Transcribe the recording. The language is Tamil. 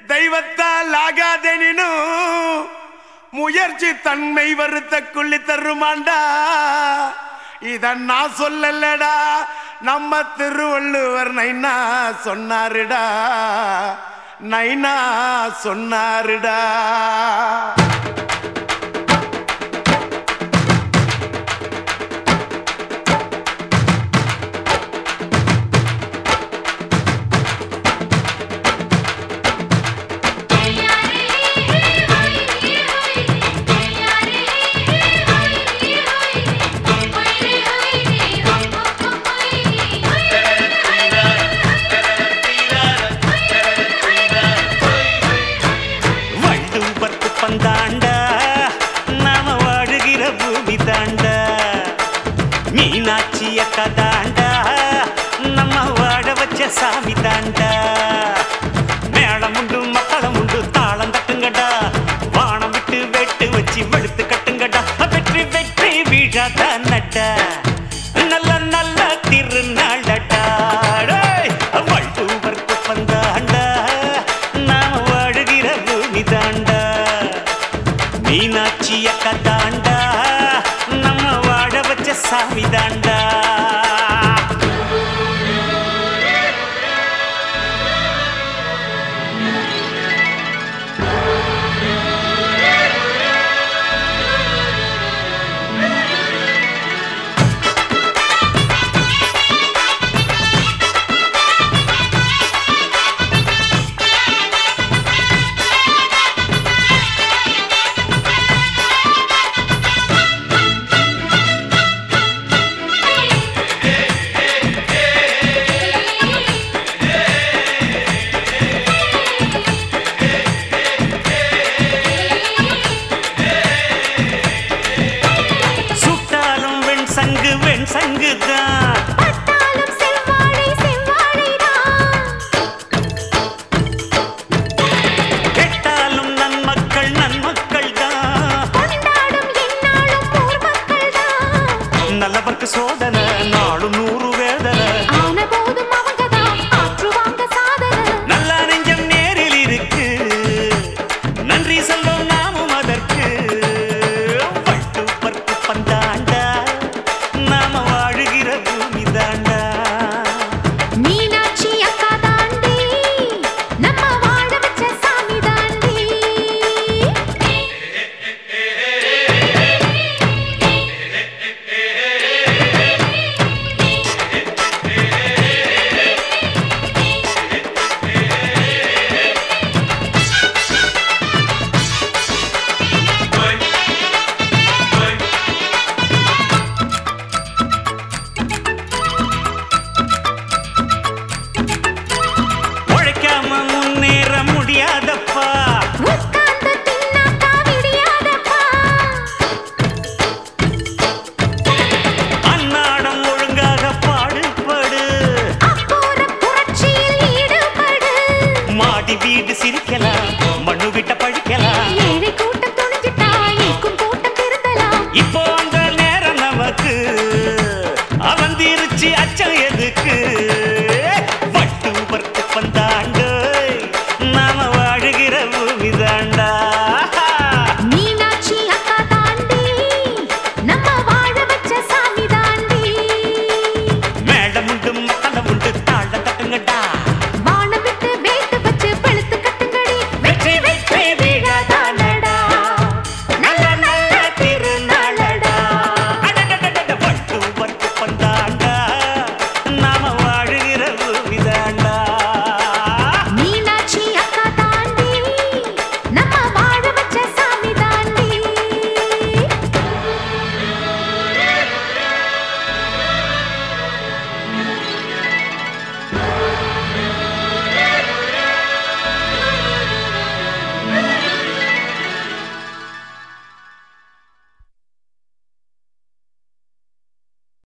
தெய்வத்தால் ஆகாதெனினும் முயற்சி தன்மை வருத்த குள்ளி தருமாண்டா இத நான் சொல்லலடா நம்ம திருவள்ளுவர் நைனா சொன்னாருடா நைனா சொன்னாருடா வள்ளுவர்க்கு பந்தாண்டா நாம வாழுகிற பூமி தாண்டா மீனாட்சி அக்கா தாண்டா நம்ம வாழ வச்ச சாமி தாண்டா மேளம் உண்டு மக்களம் உண்டு தாளம் தட்டுங்கடா வானம் விட்டு வெட்டு வச்சு வெளுத்து கட்டுங்கடா வெற்றி வெற்றி வீழாத நட்டா நல்ல நல்ல திருநாளடா டேய், வள்ளுவர்க்கு பந்தாண்டா நாம வாழுகிற பூமி தாண்டா மீனாட்சி அக்கா தாண்டா நம்ம வாழ வச்ச சாமி தாண்டா சுட்டாலும் வெண் சங்கு வெண் சங்கு தான் பட்டாளம் செவ்வாழை செவ்வாழைதான் கெட்டாலும் நன்மக்கள் நன்மக்கள் தான் கொண்டாடும் எந்நாளும் ஊர் மக்கள்தான் நல்லவர்க்கு சோதனை நாளும் நூறு வேதனை ஆன போதும் அவங்கதான் ஆற்றுவாங்க சாதனை நல்ல நெஞ்சம் நேரில் இருக்கு நன்றி சொல்லும் நாமும் அதற்கு பட்டு பற்கு பந்தாண்டா நாம வாழுகிற பூமி தாண்டா மீனாட்சி அக்கா தாண்டி நம்ம வாழ வச்ச சாமி தாண்டி உழைக்காம முன்னேற முடியாதப்பா உட்கார்ந்து தின்னாக்கா விடியாதப்பா அன்னாடம் ஒழுங்காக பாடுபடு அப்புறம் புரட்சியில் ஈடுபடு மாடி வீடு சிரிக்கலாம்